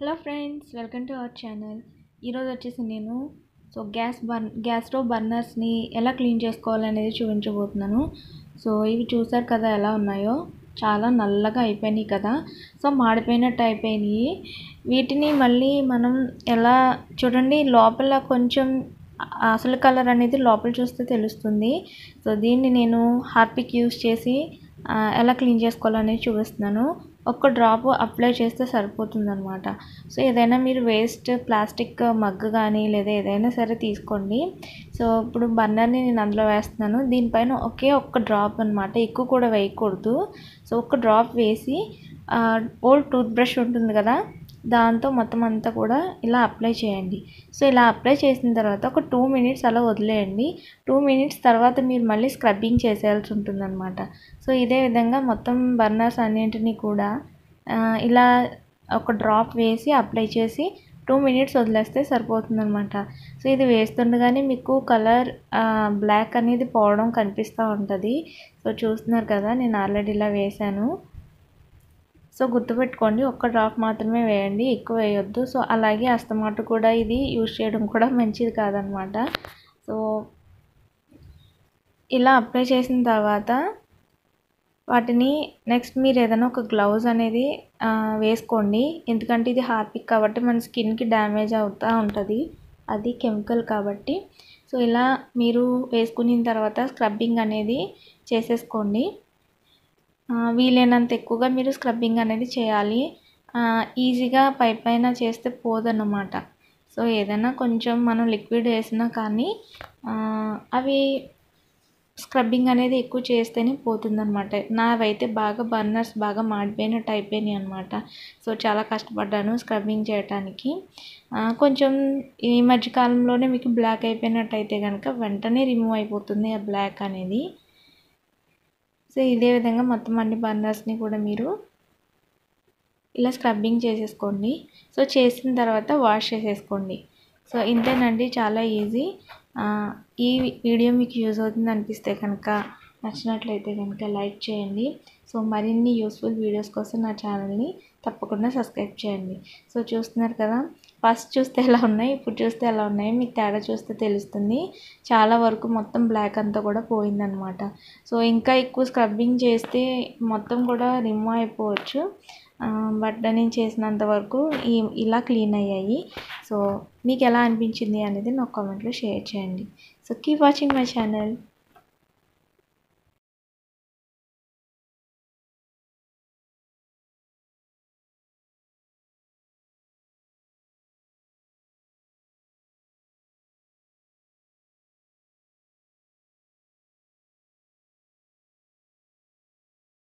hello friends welcome to our channel ఈరోజు వచ్చేసి నేను so gas burn gas stove బర్నర్స్ని ఎలా క్లీన్ చేసుకోవాలనేది చూపించబోతున్నాను సో ఇవి చూసారు కదా ఎలా ఉన్నాయో చాలా నల్లగా అయిపోయినాయి కదా సో మాడిపోయినట్టు అయిపోయినాయి వీటిని మళ్ళీ మనం ఎలా చూడండి లోపల కొంచెం అసలు కలర్ అనేది లోపల చూస్తే తెలుస్తుంది సో దీన్ని నేను హార్పిక్ యూస్ చేసి ఆ, ఎలా క్లీన్ చేసుకోవాలనేది చూపిస్తున్నాను ఒక్క డ్రాప్ అప్లై చేస్తే సరిపోతుందన్నమాట సో ఏదైనా మీరు వేస్ట్ ప్లాస్టిక్ మగ్ కానీ లేదా ఏదైనా సరే తీసుకోండి సో ఇప్పుడు బర్నర్ని నేను అందులో వేస్తున్నాను దీనిపైన ఒకే ఒక్క డ్రాప్ అనమాట ఎక్కువ కూడా వేయకూడదు సో ఒక్క డ్రాప్ వేసి ఓల్డ్ టూత్ బ్రష్ ఉంటుంది కదా దాంతో మొత్తం అంతా కూడా ఇలా అప్లై చేయండి సో ఇలా అప్లై చేసిన తర్వాత ఒక టూ మినిట్స్ అలా వదిలేయండి టూ మినిట్స్ తర్వాత మీరు మళ్ళీ స్క్రబ్బింగ్ చేసేయాల్సి ఉంటుందన్నమాట సో ఇదే విధంగా మొత్తం బర్నర్స్ అన్నింటినీ కూడా ఆ, ఇలా ఒక డ్రాప్ వేసి అప్లై చేసి టూ మినిట్స్ వదిలేస్తే సరిపోతుందన్నమాట సో ఇది వేస్తుండగానే మీకు కలర్ బ్లాక్ అనేది పోవడం కనిపిస్తూ ఉంటుంది సో చూస్తున్నారు కదా నేను ఆల్రెడీ ఇలా వేశాను సో గుర్తుపెట్టుకోండి ఒక్క డ్రాప్ మాత్రమే వేయండి ఎక్కువ వేయొద్దు సో అలాగే అస్తమాట కూడా ఇది యూజ్ చేయడం కూడా మంచిది కాదనమాట సో ఇలా అప్లై చేసిన తర్వాత వాటిని నెక్స్ట్ మీరు ఏదైనా ఒక గ్లౌజ్ అనేది ఆ, వేసుకోండి ఎందుకంటే ఇది హార్పిక్ కాబట్టి మన స్కిన్కి డ్యామేజ్ అవుతూ ఉంటుంది అది కెమికల్ కాబట్టి సో ఇలా మీరు వేసుకున్న తర్వాత స్క్రబ్బింగ్ అనేది చేసేసుకోండి ఆ, వీలైనంత ఎక్కువగా మీరు స్క్రబ్బింగ్ అనేది చేయాలి ఆ, ఈజీగా పై పైన చేస్తే పోదన్నమాట సో ఏదైనా కొంచెం మనం లిక్విడ్ వేసినా కానీ ఆ, అవి స్క్రబ్బింగ్ అనేది ఎక్కువ చేస్తేనే పోతుందన్నమాట నావైతే బాగా బర్నర్స్ బాగా మాడిపోయినట్టు అయిపోయినాయి అనమాట సో చాలా కష్టపడ్డాను స్క్రబ్బింగ్ చేయడానికి ఆ, కొంచెం ఈ మధ్యకాలంలోనే మీకు బ్లాక్ అయిపోయినట్టు అయితే కనుక వెంటనే రిమూవ్ అయిపోతుంది ఆ బ్లాక్ అనేది సో ఇదే విధంగా మొత్తం అన్ని బర్నర్స్ని కూడా మీరు ఇలా స్క్రబ్బింగ్ చేసేసుకోండి సో చేసిన తర్వాత వాష్ చేసేసుకోండి సో ఇంతేనండి చాలా ఈజీ ఆ, ఈ వీడియో మీకు యూజ్ అవుతుంది అనిపిస్తే కనుక నచ్చినట్లయితే కనుక లైక్ చేయండి సో మరిన్ని యూస్ఫుల్ వీడియోస్ కోసం నా ఛానల్ని తప్పకుండా సబ్స్క్రైబ్ చేయండి సో చూస్తున్నారు కదా ఫస్ట్ చూస్తే ఎలా ఉన్నాయి ఇప్పుడు చూస్తే ఎలా ఉన్నాయి మీకు తేడా చూస్తే తెలుస్తుంది చాలా వరకు మొత్తం బ్లాక్ అంతా కూడా పోయిందనమాట సో ఇంకా ఎక్కువ స్క్రబ్బింగ్ చేస్తే మొత్తం కూడా రిమూవ్ అయిపోవచ్చు ఆ, బట్ నేను చేసినంత వరకు ఈ ఇలా క్లీన్ అయ్యాయి సో మీకు ఎలా అనిపించింది అనేది నాకు కామెంట్లో షేర్ చేయండి so keep watching my channel